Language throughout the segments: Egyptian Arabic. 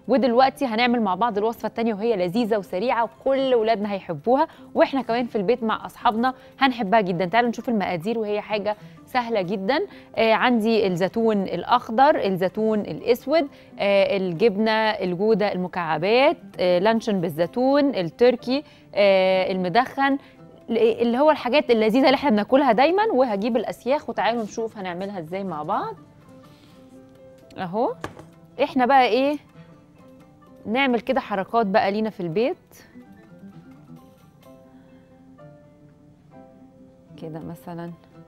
ودلوقتي هنعمل مع بعض الوصفه الثانيه وهي لذيذه وسريعه وكل ولادنا هيحبوها واحنا كمان في البيت مع اصحابنا هنحبها جدا تعالوا نشوف المقادير وهي حاجه سهله جدا آه عندي الزيتون الاخضر الزيتون الاسود آه الجبنه الجوده المكعبات آه لانشون بالزيتون التركي آه المدخن اللي هو الحاجات اللذيذه اللي احنا بناكلها دايما وهجيب الاسياخ وتعالوا نشوف هنعملها ازاي مع بعض اهو احنا بقى ايه نعمل كده حركات بقى لينا في البيت كده مثلا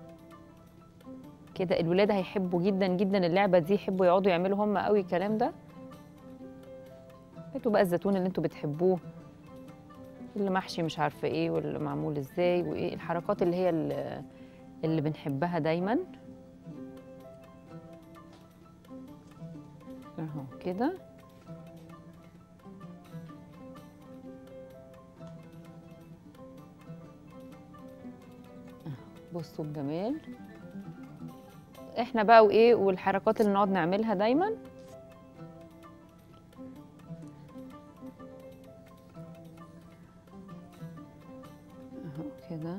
كده الولاد هيحبوا جدا جدا اللعبه دي يحبوا يقعدوا يعملوا هم قوي الكلام ده هاتوا بقى الزيتون اللي انتوا بتحبوه اللي محشي مش عارفه ايه واللي معمول ازاي وايه الحركات اللي هي اللي, اللي بنحبها دايما اهو كده بصوا الجمال احنا بقى وايه والحركات اللي نقعد نعملها دايما اهو كده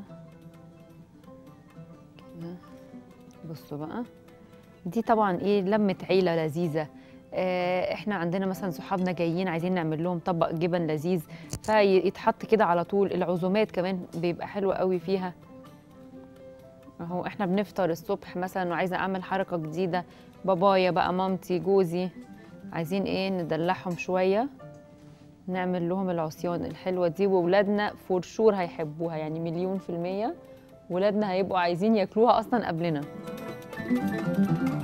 كده بصوا بقى دي طبعا ايه لمة عيلة لذيذة آه احنا عندنا مثلا صحابنا جايين عايزين نعمل لهم طبق جبن لذيذ فيتحط كده على طول العزومات كمان بيبقى حلو قوي فيها اهو احنا بنفطر الصبح مثلا وعايزه اعمل حركه جديده بابايا بقى مامتي جوزي عايزين ايه ندلعهم شويه نعمل لهم العصيان الحلوه دي وولادنا فور شور هيحبوها يعني مليون في الميه ولادنا هيبقوا عايزين ياكلوها اصلا قبلنا